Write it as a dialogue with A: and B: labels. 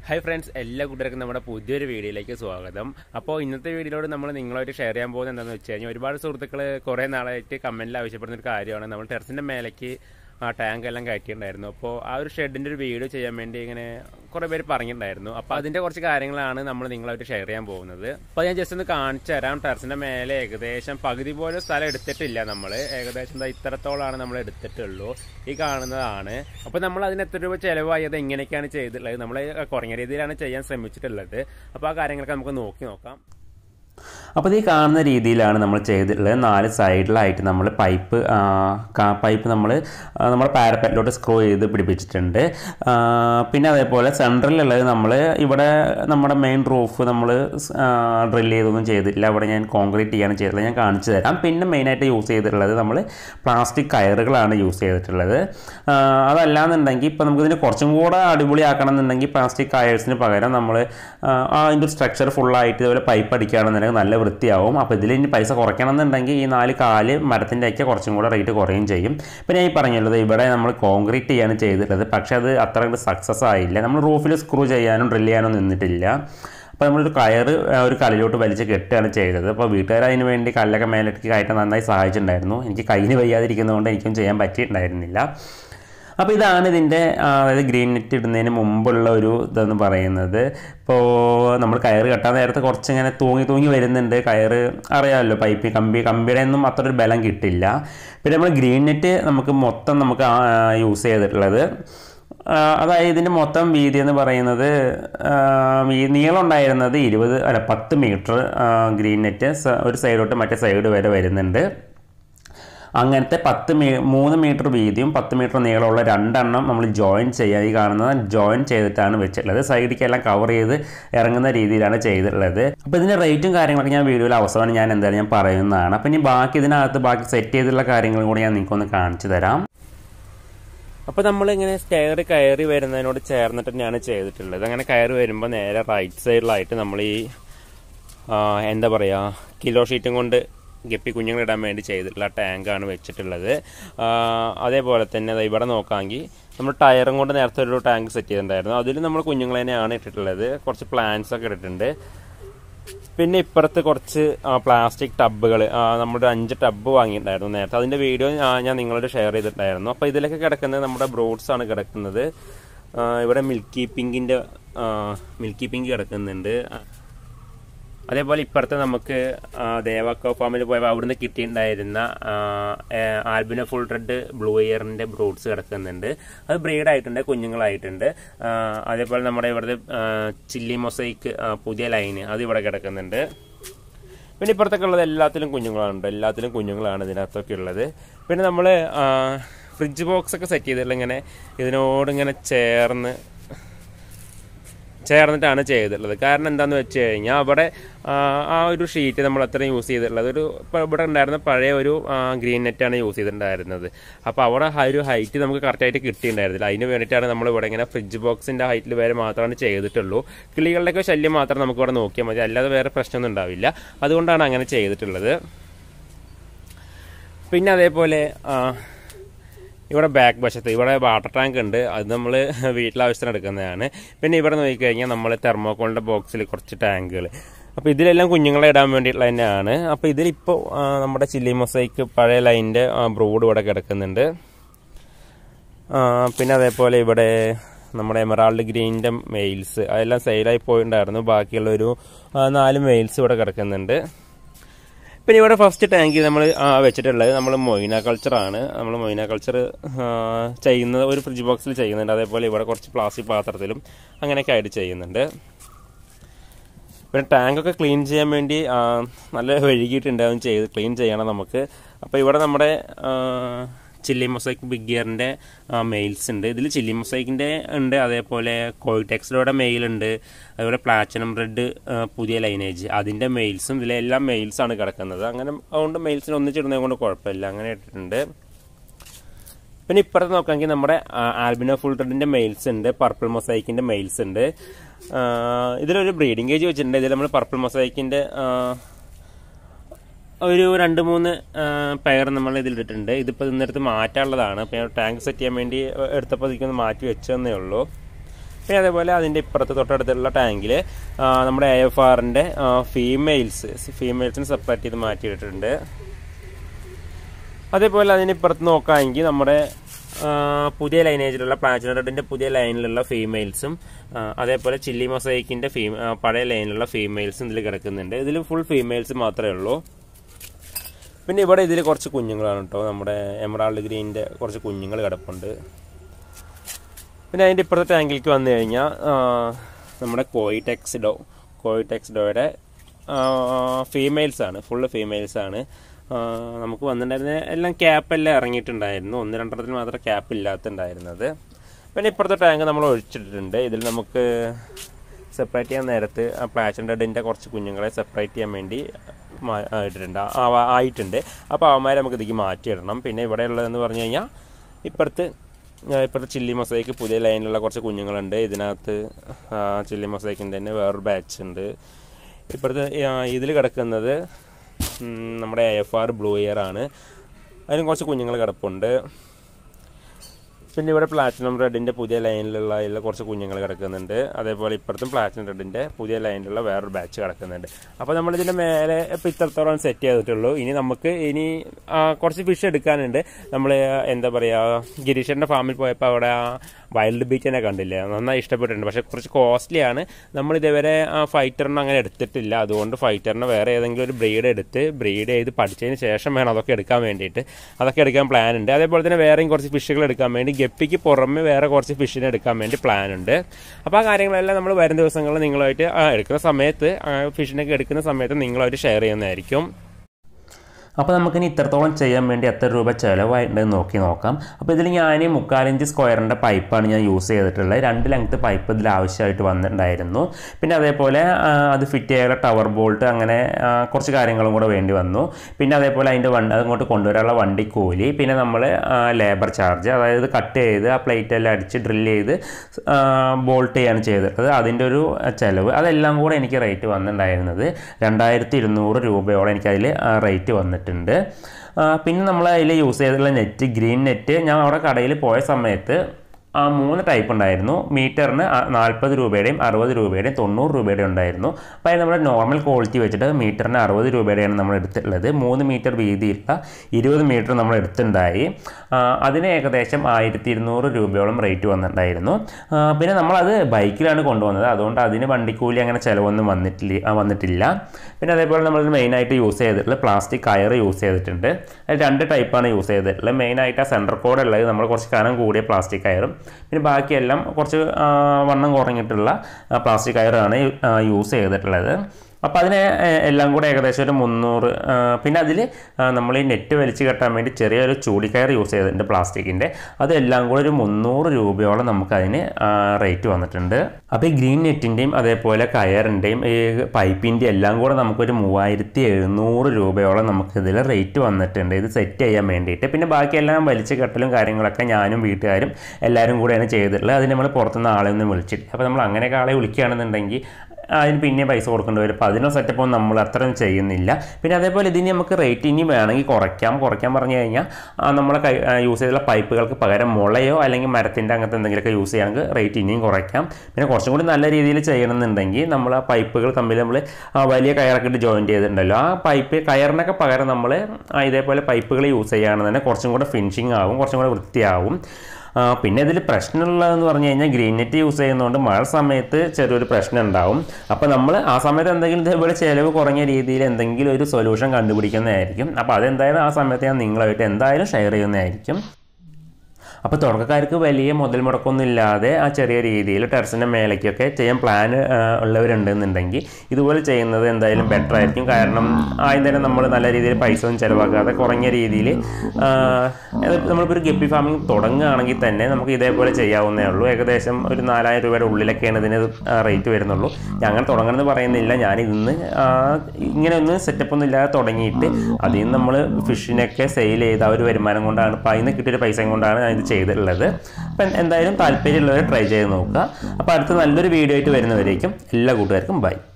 A: hi friends എല്ലാ കൂട്ടുകാർക്കും നമ്മുടെ പുതിയൊരു വീഡിയോയിലേക്ക് സ്വാഗതം അപ്പോൾ ഇന്നത്തെ വീഡിയോയിലൂടെ നമ്മൾ നിങ്ങളായിട്ട് ഷെയർ ചെയ്യാൻ പോകുന്നത് എന്താണെന്ന് വെച്ച് കഴിഞ്ഞാൽ ഒരുപാട് സുഹൃത്തുക്കൾ കുറേ നാളായിട്ട് കമൻറ്റിൽ ആവശ്യപ്പെടുന്ന ഒരു കാര്യമാണ് നമ്മൾ ടെറസിൻ്റെ മേലേക്ക് ആ ടാങ്ക് എല്ലാം കയറ്റിയിട്ടുണ്ടായിരുന്നു അപ്പോൾ ആ ഒരു ഷെഡിൻ്റെ ഒരു വീഡിയോ ചെയ്യാൻ വേണ്ടി ഇങ്ങനെ കുറേ പേര് പറഞ്ഞിട്ടുണ്ടായിരുന്നു അപ്പോൾ അതിൻ്റെ കുറച്ച് കാര്യങ്ങളാണ് നമ്മൾ നിങ്ങളായിട്ട് ഷെയർ ചെയ്യാൻ പോകുന്നത് അപ്പോൾ ഞാൻ ജസ്റ്റ് ഒന്ന് കാണിച്ചു തരാം ടെറസിൻ്റെ മേലെ ഏകദേശം പകുതി പോലും സ്ഥലം എടുത്തിട്ടില്ല നമ്മൾ ഏകദേശം ദാ ഇത്രത്തോളമാണ് നമ്മൾ എടുത്തിട്ടുള്ളൂ ഈ കാണുന്നതാണ് അപ്പോൾ നമ്മൾ അതിന് എത്ര രൂപ ചിലവായി അത് എങ്ങനെയൊക്കെയാണ് ചെയ്തിട്ടുള്ളത് നമ്മൾ കുറഞ്ഞ രീതിയിലാണ് ചെയ്യാൻ ശ്രമിച്ചിട്ടുള്ളത് അപ്പോൾ ആ കാര്യങ്ങളൊക്കെ നമുക്ക് നോക്കി നോക്കാം
B: അപ്പോൾ ഈ കാണുന്ന രീതിയിലാണ് നമ്മൾ ചെയ്തിട്ടുള്ളത് നാല് സൈഡിലായിട്ട് നമ്മൾ പൈപ്പ് പൈപ്പ് നമ്മൾ നമ്മുടെ പാരപ്പറ്റിലോട്ട് സ്ക്രൂ ചെയ്ത് പിടിപ്പിച്ചിട്ടുണ്ട് ആ, പിന്നെ അതേപോലെ സെൻട്രലിലുള്ളത് നമ്മൾ ഇവിടെ നമ്മുടെ മെയിൻ റൂഫ് നമ്മൾ ഡ്രിൽ ചെയ്തൊന്നും ചെയ്തിട്ടില്ല അവിടെ ഞാൻ കോൺക്രീറ്റ് ചെയ്യാണ് ചെയ്തിട്ടുള്ളത് ഞാൻ കാണിച്ചു തരാം പിന്നെ മെയിനായിട്ട് യൂസ് ചെയ്തിട്ടുള്ളത് നമ്മൾ പ്ലാസ്റ്റിക് കയറുകളാണ് യൂസ് ചെയ്തിട്ടുള്ളത് ആ, അതല്ലാന്നുണ്ടെങ്കിൽ ഇപ്പോൾ നമുക്കിതിന് കുറച്ചും കൂടെ അടിപൊളിയാക്കണം എന്നുണ്ടെങ്കിൽ പ്ലാസ്റ്റിക് കയേഴ്സിന് പകരം നമ്മൾ അതിൻ്റെ ഒരു സ്ട്രക്ചർ ഫുള്ളായിട്ട് ഇതുപോലെ പൈപ്പ് അടിക്കുകയാണെന്നുണ്ടെങ്കിൽ നല്ല വൃത്തിയാവും അപ്പോൾ ഇതിൽ ഇനി പൈസ കുറയ്ക്കണം എന്നുണ്ടെങ്കിൽ ഈ നാല് കാല് മരത്തിൻ്റെ ഒക്കെ കുറച്ചും കൂടെ റേറ്റ് കുറയും ചെയ്യും പിന്നെ ഈ പറഞ്ഞുള്ളത് ഇവിടെ നമ്മൾ കോൺക്രീറ്റ് ചെയ്യാണ് ചെയ്തിട്ടുള്ളത് പക്ഷേ അത് അത്ര സക്സസ് ആയില്ല നമ്മൾ റൂഫിൽ സ്ക്രൂ ചെയ്യാനും ഡ്രിൽ ചെയ്യാനും നിന്നിട്ടില്ല അപ്പോൾ നമ്മളൊരു കയറ് ആ, ഒരു കല്ലിലോട്ട് വലിച്ച് കെട്ടുകയാണ് ചെയ്തത് അപ്പോൾ വീട്ടുകാർ അതിന് വേണ്ടി കല്ലൊക്കെ മേലേക്ക് കയറ്റാൻ നന്നായി സഹായിച്ചിട്ടുണ്ടായിരുന്നു എനിക്ക് കയ്യിൽ വയ്യാതിരിക്കുന്നതുകൊണ്ട് എനിക്കും ചെയ്യാൻ പറ്റിയിട്ടുണ്ടായിരുന്നില്ല അപ്പോൾ ഇതാണ് ഇതിൻ്റെ ആ, അതായത് ഗ്രീൻ നെറ്റ് ഇടുന്നതിന് മുമ്പുള്ള ഒരു ഇതെന്ന് പറയുന്നത് ഇപ്പോൾ നമ്മൾ കയറ് കെട്ടാൻ നേരത്ത് കുറച്ചിങ്ങനെ തൂങ്ങി തൂങ്ങി വരുന്നുണ്ട് കയറ് അറിയാമല്ലോ പൈപ്പ് കമ്പി കമ്പിയുടെ ഒന്നും അത്ര ഒരു ബലം കിട്ടില്ല പിന്നെ നമ്മൾ ഗ്രീൻ നെറ്റ് നമുക്ക് മൊത്തം നമുക്ക് യൂസ് ചെയ്തിട്ടുള്ളത് ആ, അതായത് ഇതിൻ്റെ മൊത്തം വീതി എന്ന് പറയുന്നത് ആ, വീ- നീളം ഉണ്ടായിരുന്നത് ഇരുപത് അല്ല പത്ത് മീറ്റർ ഗ്രീൻ നെറ്റ് സ- ഒരു സൈഡോട്ട് മറ്റേ സൈഡ് വരെ വരുന്നുണ്ട് അങ്ങനത്തെ പത്ത് മീ മൂന്ന് മീറ്റർ വീതിയും പത്ത് മീറ്റർ നീളമുള്ള രണ്ടെണ്ണം നമ്മൾ ജോയിൻ ചെയ്യാൻ ഈ കാണുന്നത് ജോയിൻ ചെയ്തിട്ടാണ് വെച്ചിട്ടുള്ളത് സൈഡിലേക്കെല്ലാം കവർ ചെയ്ത് ഇറങ്ങുന്ന രീതിയിലാണ് ചെയ്തിട്ടുള്ളത് അപ്പോൾ ഇതിൻ്റെ റേറ്റും കാര്യങ്ങളൊക്കെ ഞാൻ വീഡിയോയിൽ അവസാനം ഞാൻ എന്തായാലും ഞാൻ പറയുന്നതാണ് അപ്പോൾ ഇനി ബാക്കി ഇതിനകത്ത് ബാക്കി സെറ്റ് ചെയ്തിട്ടുള്ള കാര്യങ്ങളും കൂടി ഞാൻ നിങ്ങൾക്കൊന്ന് കാണിച്ചു തരാം
A: അപ്പോൾ നമ്മളിങ്ങനെ സ്റ്റെയർ കയറി വരുന്നതിനോട് ചേർന്നിട്ട് തന്നെയാണ് ചെയ്തിട്ടുള്ളത് അങ്ങനെ കയറി വരുമ്പോൾ നേരെ റൈറ്റ് സൈഡിലായിട്ട് നമ്മൾ ഈ ആ, എന്താ പറയുക കിലോ ഷീറ്റും കൊണ്ട് ഗപ്പി കുഞ്ഞുങ്ങളിടാൻ വേണ്ടി ചെയ്തിട്ടുള്ള ടാങ്കാണ് വെച്ചിട്ടുള്ളത് ആ, അതേപോലെ തന്നെ ദാ ഇവിടെ നോക്കാമെങ്കിൽ നമ്മൾ ടയറും കൊണ്ട് നേരത്തെ ഒരു ടാങ്ക് സെറ്റ് ചെയ്തിട്ടുണ്ടായിരുന്നു അതിൽ നമ്മൾ കുഞ്ഞുങ്ങളെ തന്നെയാണ് ഇട്ടിട്ടുള്ളത് കുറച്ച് പ്ലാന്റ്സ് ഒക്കെ ഇട്ടിട്ടുണ്ട് പിന്നെ ഇപ്പുറത്ത് കുറച്ച് പ്ലാസ്റ്റിക് ടബുകൾ നമ്മുടെ അഞ്ച് ടബ് വാങ്ങിയിട്ടുണ്ടായിരുന്നു നേരത്തെ അതിന്റെ വീഡിയോ ഞാൻ നിങ്ങളോട് ഷെയർ ചെയ്തിട്ടുണ്ടായിരുന്നു അപ്പോൾ ഇതിലൊക്കെ കിടക്കുന്നത് നമ്മുടെ ബ്രോഡ്സ് ആണ് കിടക്കുന്നത് ആ, ഇവിടെ മിൽക്കി പിങ്കിന്റെ മിൽക്കി പിങ്ക് കിടക്കുന്നുണ്ട് അതേപോലെ ഇപ്പുറത്ത് നമുക്ക് ആ, ദേവക്കോ ഫാമിൽ പോയപ്പോൾ അവിടുന്ന് കിട്ടിയിട്ടുണ്ടായിരുന്ന ആ, ഏ, ആൽബിനോ ഫുൾ റെഡ് ബ്ലൂ ഇയറിന്റെ ബ്രോഡ്സ് കിടക്കുന്നുണ്ട് അത് ബ്രീഡ് ആയിട്ടുണ്ട് കുഞ്ഞുങ്ങളായിട്ടുണ്ട് ആ, അതേപോലെ നമ്മുടെ ഇവിടുത്തെ ആ, ചില്ലി മൊസൈക്ക് ആ, പുതിയ ലൈന് അത് ഇവിടെ കിടക്കുന്നുണ്ട് പിന്നെ ഇപ്പുറത്തൊക്കെ ഉള്ളത് എല്ലാത്തിലും കുഞ്ഞുങ്ങളുണ്ട് എല്ലാത്തിലും കുഞ്ഞുങ്ങളാണ് ഇതിനകത്തൊക്കെ ഉള്ളത് പിന്നെ നമ്മൾ ഫ്രിഡ്ജ് ബോക്സ് ഒക്കെ സെറ്റ് ചെയ്തിട്ടുള്ള ഇങ്ങനെ ഇതിനോട് ഇങ്ങനെ ചേർന്ന് ചേർന്നിട്ടാണ് ചെയ്തിട്ടുള്ളത് കാരണം എന്താന്ന് വെച്ച് കഴിഞ്ഞാൽ അവിടെ ആ, ആ ഒരു ഷീറ്റ് നമ്മൾ അത്രയും യൂസ് ചെയ്തിട്ടുള്ളത് ഒരു ഇപ്പോൾ ഇവിടെ ഉണ്ടായിരുന്ന പഴയ ഒരു ഗ്രീൻ നെറ്റാണ് യൂസ് ചെയ്തിട്ടുണ്ടായിരുന്നത് അപ്പോൾ അവിടെ ആ ഒരു ഹൈറ്റ് നമുക്ക് കറക്റ്റായിട്ട് കിട്ടിയിട്ടുണ്ടായിരുന്നില്ല അതിന് വേണ്ടിയിട്ടാണ് നമ്മൾ ഇവിടെ ഇങ്ങനെ ഫ്രിഡ്ജ് ബോക്സിൻ്റെ ഹൈറ്റിൽ വരെ മാത്രമാണ് ചെയ്തിട്ടുള്ളൂ കിളികളുടെയൊക്കെ ശല്യം മാത്രം നമുക്ക് ഇവിടെ നോക്കിയാൽ മതി അല്ലാതെ വേറെ പ്രശ്നമൊന്നും ഉണ്ടാവില്ല അതുകൊണ്ടാണ് അങ്ങനെ ചെയ്തിട്ടുള്ളത് പിന്നെ അതേപോലെ ആ, ഇവിടെ ബാക്ക് വശത്ത് ഇവിടെ വാട്ടർ ടാങ്ക് ഉണ്ട് അത് നമ്മൾ വീട്ടിലാവശ്യത്തിന് എടുക്കുന്നതാണ് പിന്നെ ഇവിടെ നോക്കിക്കഴിഞ്ഞാൽ നമ്മൾ തെർമോക്കോളിൻ്റെ ബോക്സിൽ കുറച്ച് ടാങ്കുകൾ അപ്പോൾ ഇതിലെല്ലാം കുഞ്ഞുങ്ങളെ ഇടാൻ വേണ്ടിയിട്ടുള്ള തന്നെയാണ് അപ്പോൾ ഇതിലിപ്പോൾ ആ, നമ്മുടെ ചില്ലി മൊസൈക്ക് പഴയ ലൈനിൻ്റെ ബ്രോഡ് ഇവിടെ കിടക്കുന്നുണ്ട് ആ, പിന്നെ അതേപോലെ ഇവിടെ നമ്മുടെ എമറാൾഡ് ഗ്രീനിൻ്റെ മെയിൽസ് അതെല്ലാം സെയിലായി പോയിട്ടുണ്ടായിരുന്നു ബാക്കിയുള്ള ഒരു ആ, നാല് മെയിൽസ് ഇവിടെ കിടക്കുന്നുണ്ട് പിന്നെ ഇവിടെ ഫസ്റ്റ് ടാങ്കിൽ നമ്മൾ വെച്ചിട്ടുള്ളത് നമ്മൾ മൊയ്ന കൾച്ചറാണ് നമ്മൾ മൊയ്ന കൾച്ചർ ചെയ്യുന്നത് ഒരു ഫ്രിഡ്ജ് ബോക്സിൽ ചെയ്യുന്നുണ്ട് അതേപോലെ ഇവിടെ കുറച്ച് പ്ലാസ്റ്റിക് പാത്രത്തിലും അങ്ങനെയൊക്കെ ആയിട്ട് ചെയ്യുന്നുണ്ട് പിന്നെ ടാങ്കൊക്കെ ക്ലീൻ ചെയ്യാൻ വേണ്ടി ആ, നല്ല വഴുകിയിട്ടുണ്ടാവും ചെയ്ത് ക്ലീൻ ചെയ്യണം നമുക്ക് അപ്പോൾ ഇവിടെ നമ്മുടെ ആ, ചില്ലി മൊസൈക്ക് ബിഗ് ഗിയറിൻ്റെ മെയിൽസ് ഉണ്ട് ഇതിൽ ചില്ലി മൊസൈക്കിൻ്റെ ഉണ്ട് അതേപോലെ കോയിടെക്സിലൂടെ മെയിൽ ഉണ്ട് അതുപോലെ പ്ലാറ്റിനം റെഡ് പുതിയ ലൈനേജ് അതിൻ്റെ മെയിൽസും ഇതിലെല്ലാം മെയിൽസാണ് കിടക്കുന്നത് അങ്ങനെ അതുകൊണ്ട് മെയിൽസിന് ഒന്നിച്ചിടുന്നത് കൊണ്ട് കുഴപ്പമില്ല അങ്ങനെ ഇട്ടിട്ടുണ്ട് പിന്നെ ഇപ്പുറത്ത് നോക്കുകയാണെങ്കിൽ നമ്മുടെ ആ, ആൽബിനോ ഫുൾ റെഡിന്റെ മെയിൽസ് ഉണ്ട് പർപ്പിൾ മൊസൈക്കിന്റെ മെയിൽസ് ഉണ്ട് ആ, ഇതിലൊരു ബ്രീഡിംഗ് കേജ് വെച്ചിട്ടുണ്ട് ഇതിൽ നമ്മൾ പർപ്പിൾ മൊസൈക്കിന്റെ ആ, ഒരു രണ്ട് മൂന്ന് പെയർ നമ്മൾ ഇതിലിട്ടിട്ടുണ്ട് ഇതിപ്പോൾ ഇന്നെടുത്ത് മാറ്റാനുള്ളതാണ് അപ്പോൾ ഞാൻ ടാങ്ക് സെറ്റ് ചെയ്യാൻ വേണ്ടി എടുത്തപ്പോൾ ഇതിക്കൊന്ന് മാറ്റി വെച്ചതന്നേ ഉള്ളൂ പിന്നെ അതേപോലെ അതിൻ്റെ ഇപ്പുറത്ത് തൊട്ടടുത്തുള്ള ടാങ്കിൽ നമ്മുടെ എ എഫ് ആറിൻ്റെ ഫീമെയിൽസ് ഫീമെയിൽസിന് സെപ്പറേറ്റ് ചെയ്ത് മാറ്റിയിട്ടുണ്ട് അതേപോലെ അതിന് ഇപ്പുറത്ത് നോക്കുകയാണെങ്കിൽ നമ്മുടെ ആ, പുതിയ ലൈനേജിലുള്ള പ്ലാറ്റിനം റെഡിന്റെ പുതിയ ലൈനിലുള്ള ഫീമെയിൽസും ആ, അതേപോലെ ചില്ലി മൊസൈക്കിന്റെ ഫീ ആ, പഴയ ലൈനിലുള്ള ഫീമെയിൽസും ഇതിൽ കിടക്കുന്നുണ്ട് ഇതിൽ ഫുൾ ഫീമെയിൽസ് മാത്രമേ ഉള്ളൂ പിന്നെ ഇവിടെ ഇതിൽ കുറച്ച് കുഞ്ഞുങ്ങളാണ് കേട്ടോ നമ്മുടെ എമറാൾഡ് ഗ്രീനിന്റെ കുറച്ച് കുഞ്ഞുങ്ങൾ കിടപ്പുണ്ട് പിന്നെ അതിൻ്റെ ഇപ്പുറത്തെ ടാങ്കിലേക്ക് വന്നു കഴിഞ്ഞാൽ ആ, നമ്മുടെ കോയിടെക്സിഡോ കോയിടെക്സിഡോയുടെ ഫീമെയിൽസ് ആണ് ഫുള്ള് ഫീമെയിൽസ് ആണ് ആ, നമുക്ക് വന്നിട്ടുണ്ടായിരുന്ന എല്ലാം ക്യാപ്പെല്ലാം ഇറങ്ങിയിട്ടുണ്ടായിരുന്നു ഒന്ന് രണ്ടെണ്ണത്തിൽ മാത്രം ക്യാപ്പ് ഇല്ലാത്തുണ്ടായിരുന്നത് പിന്നെ ഇപ്പുറത്തെ ടാങ്ക് നമ്മൾ ഒഴിച്ചിട്ടിട്ടുണ്ട് ഇതിൽ നമുക്ക് സെപ്പറേറ്റ് ചെയ്യാൻ നേരത്ത് ആ പ്ലാച്ചൻ ഡെഡിൻ്റെ കുറച്ച് കുഞ്ഞുങ്ങളെ സെപ്പറേറ്റ് ചെയ്യാൻ വേണ്ടി മാ- ആയിട്ടുണ്ട് ആ- ആയിട്ടുണ്ട് അപ്പോൾ അവന്മാരെ നമുക്ക് ഇതിലേക്ക് മാറ്റിയിടണം പിന്നെ ഇവിടെ ഉള്ളതെന്ന് പറഞ്ഞു കഴിഞ്ഞാൽ ഇപ്പുറത്ത് ആ, ഇപ്പുറത്തെ ചില്ലി മൊസൈക്ക് പുതിയ ലൈനിലുള്ള കുറച്ച് കുഞ്ഞുങ്ങളുണ്ട് ഇതിനകത്ത് ആ, ചില്ലി മൊസൈക്കിൻ്റെ തന്നെ വേറൊരു ബാച്ച് ഉണ്ട് ഇപ്പുറത്തെ ഇതിൽ കിടക്കുന്നത് ഉം, നമ്മുടെ എഫ് ആർ ബ്ലൂ ഇയർ ആണ് അതിനും കുറച്ച് കുഞ്ഞുങ്ങൾ കിടപ്പുണ്ട് പിന്നെ ഇവിടെ പ്ലാറ്റിനം റെഡിൻ്റെ പുതിയ ലൈനിലുള്ള ഇതിൽ കുറച്ച് കുഞ്ഞുങ്ങൾ കിടക്കുന്നുണ്ട് അതേപോലെ ഇപ്പുറത്തും പ്ലാറ്റിനം റെഡിൻ്റെ പുതിയ ലൈനിലുള്ള വേറൊരു ബാച്ച് കിടക്കുന്നുണ്ട് അപ്പോൾ നമ്മളിതിൻ്റെ മേലെ ഇപ്പോൾ ഇത്രത്തോളം സെറ്റ് ചെയ്തിട്ടുള്ളൂ ഇനി നമുക്ക് ഇനി ആ, കുറച്ച് ഫിഷ് എടുക്കാനുണ്ട് നമ്മൾ എന്താ പറയുക ഗിരീഷൻ്റെ ഫാമിൽ പോയപ്പോൾ അവിടെ ആ വൈൽഡ് ബീച്ചിനെ കണ്ടില്ലേ നന്നായി ഇഷ്ടപ്പെട്ടിട്ടുണ്ട് പക്ഷേ കുറച്ച് കോസ്റ്റ്ലി ആണ് നമ്മൾ ഇതുവരെ ആ ഫൈറ്ററിനെ അങ്ങനെ എടുത്തിട്ടില്ല അതുകൊണ്ട് ഫൈറ്ററിനെ വേറെ ഏതെങ്കിലും ഒരു ബ്രീഡ് എടുത്ത് ബ്രീഡ് ചെയ്ത് പഠിച്ചതിന് ശേഷം വേണം അതൊക്കെ എടുക്കാൻ വേണ്ടിയിട്ട് അതൊക്കെ എടുക്കാൻ പ്ലാൻ ഉണ്ട് അതേപോലെ തന്നെ വേറെയും കുറച്ച് ഫിഷുകൾ എടുക്കാൻ വേണ്ടി ഗപ്പിക്ക് പുറമെ വേറെ കുറച്ച് ഫിഷിനെ എടുക്കാൻ വേണ്ടി പ്ലാൻ ഉണ്ട് അപ്പോൾ ആ കാര്യങ്ങളെല്ലാം നമ്മൾ വരും ദിവസങ്ങളിൽ നിങ്ങളുമായിട്ട് ആ, എടുക്കുന്ന സമയത്ത് ഫിഷിനൊക്കെ എടുക്കുന്ന സമയത്ത് നിങ്ങളുമായിട്ട് ഷെയർ ചെയ്യുന്നതായിരിക്കും
B: അപ്പോൾ നമുക്കിനി ഇത്രത്തോളം ചെയ്യാൻ വേണ്ടി എത്ര രൂപ ചിലവായിട്ടുണ്ടെന്ന് നോക്കി നോക്കാം അപ്പോൾ ഇതിൽ ഞാൻ മുക്കാലിഞ്ച് സ്ക്വയറിൻ്റെ പൈപ്പാണ് ഞാൻ യൂസ് ചെയ്തിട്ടുള്ളത് രണ്ട് ലെങ്ത്ത് പൈപ്പ് ഇതിൽ ആവശ്യമായിട്ട് വന്നിട്ടുണ്ടായിരുന്നു പിന്നെ അതേപോലെ ആ, അത് ഫിറ്റ് ചെയ്യാനുള്ള ടവർ ബോൾട്ട് അങ്ങനെ ആ, കുറച്ച് കാര്യങ്ങളും കൂടെ വേണ്ടി വന്നു പിന്നെ അതേപോലെ അതിൻ്റെ വണ്ടി അങ്ങോട്ട് കൊണ്ടുവരാനുള്ള വണ്ടി കൂലി പിന്നെ നമ്മൾ ലേബർ ചാർജ് അതായത് കട്ട് ചെയ്ത് ആ പ്ലേറ്റ് എല്ലാം അടിച്ച് ഡ്രില്ല് ചെയ്ത് ബോൾട്ട് ചെയ്യാണ് ചെയ്തിട്ടത് അതിൻ്റെ ഒരു ചിലവ് അതെല്ലാം കൂടെ എനിക്ക് റേറ്റ് വന്നിട്ടുണ്ടായിരുന്നത് രണ്ടായിരത്തി ഇരുന്നൂറ് രൂപയോളം എനിക്കതിൽ റേറ്റ് വന്നിട്ടുണ്ട് ആ, പിന്നെ നമ്മൾ അതിൽ യൂസ് ചെയ്തിട്ടുള്ള നെറ്റ് ഗ്രീൻ നെറ്റ് ഞാൻ അവിടെ കടയിൽ പോയ സമയത്ത് ആ മൂന്ന് ടൈപ്പ് ഉണ്ടായിരുന്നു മീറ്ററിന് നാൽപ്പത് രൂപയുടെയും അറുപത് രൂപയുടെയും തൊണ്ണൂറ് രൂപയുടെയും ഉണ്ടായിരുന്നു അപ്പോൾ അത് നമ്മുടെ നോർമൽ ക്വാളിറ്റി വെച്ചിട്ട് മീറ്ററിന് അറുപത് രൂപയുടെയാണ് നമ്മൾ എടുത്തിട്ടുള്ളത് മൂന്ന് മീറ്റർ വീതിയുള്ള ഇരുപത് മീറ്റർ നമ്മൾ എടുത്തിട്ടുണ്ടായി ആ, അതിന് ഏകദേശം ആയിരത്തി ഇരുന്നൂറ് രൂപയോളം റേറ്റ് വന്നിട്ടുണ്ടായിരുന്നു ആ, പിന്നെ നമ്മളത് ബൈക്കിലാണ് കൊണ്ടുവന്നത് അതുകൊണ്ട് അതിന് വണ്ടിക്കൂലി അങ്ങനെ ചിലവൊന്നും വന്നിട്ടില്ല ആ, വന്നിട്ടില്ല പിന്നെ അതേപോലെ നമ്മൾ മെയിനായിട്ട് യൂസ് ചെയ്തിട്ടുള്ളത് പ്ലാസ്റ്റിക് കയർ യൂസ് ചെയ്തിട്ടുണ്ട് അതിൽ രണ്ട് ടൈപ്പാണ് യൂസ് ചെയ്തിട്ടുള്ളത് മെയിനായിട്ട് ആ സെൻറ്റർ കോഡ് ഉള്ളത് നമ്മൾ കുറച്ച് കനം കൂടിയ പ്ലാസ്റ്റിക് കയറും പിന്നെ ബാക്കിയെല്ലാം കുറച്ച് ആ, വണ്ണം കുറഞ്ഞിട്ടുള്ള പ്ലാസ്റ്റിക് കയറാണ് യൂസ് ചെയ്തിട്ടുള്ളത് അപ്പോൾ അതിന് ഏ, എല്ലാം കൂടെ ഏകദേശം ഒരു മുന്നൂറ് ആ, പിന്നെ അതിൽ നമ്മൾ ഈ നെറ്റ് വലിച്ച് കെട്ടാൻ വേണ്ടി ചെറിയൊരു ചൂടിക്കയർ യൂസ് ചെയ്തിട്ടുണ്ട് പ്ലാസ്റ്റിക്കിൻ്റെ അതെല്ലാം കൂടെ ഒരു മുന്നൂറ് രൂപയോളം നമുക്കതിന് റേറ്റ് വന്നിട്ടുണ്ട് അപ്പോൾ ഈ ഗ്രീൻ നെറ്റിൻ്റെയും അതേപോലെ കയറിൻ്റെയും ഈ പൈപ്പിൻ്റെയും എല്ലാം കൂടെ നമുക്കൊരു മൂവായിരത്തി എഴുന്നൂറ് രൂപയോളം നമുക്കിതിൽ റേറ്റ് വന്നിട്ടുണ്ട് ഇത് സെറ്റ് ചെയ്യാൻ വേണ്ടിയിട്ട് പിന്നെ ബാക്കിയെല്ലാം വലിച്ച് കെട്ടലും കാര്യങ്ങളൊക്കെ ഞാനും വീട്ടുകാരും എല്ലാവരും കൂടെയാണ് ചെയ്തിട്ടുള്ളത് അതിന് നമ്മൾ പുറത്തുനിന്ന് ആളെ ഒന്നും വിളിച്ചിട്ട് അപ്പോൾ നമ്മൾ അങ്ങനെയൊക്കെ ആളെ വിളിക്കുകയാണെന്നുണ്ടെങ്കിൽ അതിന് പിന്നെ പൈസ കൊടുക്കേണ്ടി വരും അപ്പോൾ അതിനോ സെറ്റപ്പൊന്നും നമ്മൾ അത്രയും ചെയ്യുന്നില്ല പിന്നെ അതേപോലെ ഇതിന് നമുക്ക് റേറ്റ് ഇനി വേണമെങ്കിൽ കുറയ്ക്കാം കുറയ്ക്കാൻ പറഞ്ഞു കഴിഞ്ഞാൽ ആ, നമ്മളെ കൈ യൂസ് ചെയ്തുള്ള പൈപ്പുകൾക്ക് പകരം മുളയോ അല്ലെങ്കിൽ മരത്തിൻ്റെ അങ്ങനത്തെ എന്തെങ്കിലുമൊക്കെ യൂസ് ചെയ്യാമെങ്കിൽ റേറ്റ് ഇനിയും കുറയ്ക്കാം പിന്നെ കുറച്ചും കൂടി നല്ല രീതിയിൽ ചെയ്യണമെന്നുണ്ടെങ്കിൽ നമ്മൾ ആ പൈപ്പുകൾ തമ്മിൽ നമ്മൾ ആ വലിയ കയറൊക്കെ ഇട്ട് ജോയിൻ ചെയ്തിട്ടുണ്ടല്ലോ ആ പൈപ്പ് കയറിനൊക്കെ പകരം നമ്മൾ ഇതേപോലെ പൈപ്പുകൾ യൂസ് ചെയ്യുകയാണെന്നുണ്ടെങ്കിൽ കുറച്ചും കൂടെ ഫിനിഷിംഗ് ആവും കുറച്ചും കൂടെ വൃത്തിയാവും ആ, പിന്നെ ഇതിൽ പ്രശ്നമുള്ളതെന്ന് പറഞ്ഞു കഴിഞ്ഞാൽ ഗ്രീൻ നെറ്റ് യൂസ് ചെയ്യുന്നതുകൊണ്ട് മഴ സമയത്ത് ചെറിയൊരു പ്രശ്നം ഉണ്ടാവും അപ്പോൾ നമ്മൾ ആ സമയത്ത് എന്തെങ്കിലും ഇതേപോലെ ചിലവ് കുറഞ്ഞ രീതിയിൽ എന്തെങ്കിലും ഒരു സൊല്യൂഷൻ കണ്ടുപിടിക്കുന്നതായിരിക്കും അപ്പോൾ അതെന്തായാലും ആ സമയത്ത് ഞാൻ നിങ്ങളായിട്ട് എന്തായാലും ഷെയർ ചെയ്യുന്നതായിരിക്കും അപ്പോൾ തുടക്കക്കാർക്ക് വലിയ മുതൽ മുടക്കൊന്നും ഇല്ലാതെ ആ ചെറിയ രീതിയിൽ ടെറസിൻ്റെ മേലേക്കൊക്കെ ചെയ്യാൻ പ്ലാൻ ഉള്ളവരുണ്ടെന്നുണ്ടെങ്കിൽ ഇതുപോലെ ചെയ്യുന്നത് എന്തായാലും ബെറ്റർ ആയിരിക്കും കാരണം ആദ്യം തന്നെ നമ്മൾ നല്ല രീതിയിൽ പൈസ ഒന്നും ചിലവാക്കാതെ കുറഞ്ഞ രീതിയിൽ നമ്മളിപ്പോൾ ഒരു ഗപ്പി ഫാമിംഗ് തുടങ്ങുകയാണെങ്കിൽ തന്നെ നമുക്ക് ഇതേപോലെ ചെയ്യാവുന്നേ ഉള്ളൂ ഏകദേശം ഒരു നാലായിരം രൂപയുടെ ഉള്ളിലൊക്കെയാണ് ഇതിന് റേറ്റ് വരുന്നുള്ളൂ ഞാൻ അങ്ങനെ തുടങ്ങണമെന്ന് പറയുന്നില്ല ഞാൻ ഇന്ന് ആ, ഇങ്ങനെ ഒന്ന് സെറ്റപ്പ് ഒന്നും ഇല്ലാതെ തുടങ്ങിയിട്ട് അതിൽ നിന്ന് നമ്മൾ ഫിഷിനൊക്കെ സെയിൽ ചെയ്ത് ആ ഒരു വരുമാനം കൊണ്ടാണ് അപ്പോൾ അതിൽ നിന്ന് കിട്ടിയൊരു പൈസ കൊണ്ടാണ് ഞാൻ ഇത് ചെയ്തിട്ടുള്ളത് അപ്പം എന്തായാലും താല്പര്യമുള്ളവർ ട്രൈ ചെയ്ത് നോക്കുക അപ്പോൾ അടുത്ത നല്ലൊരു വീഡിയോ ആയിട്ട് വരുന്നവരേക്കും എല്ലാ കൂട്ടുകാർക്കും ബൈ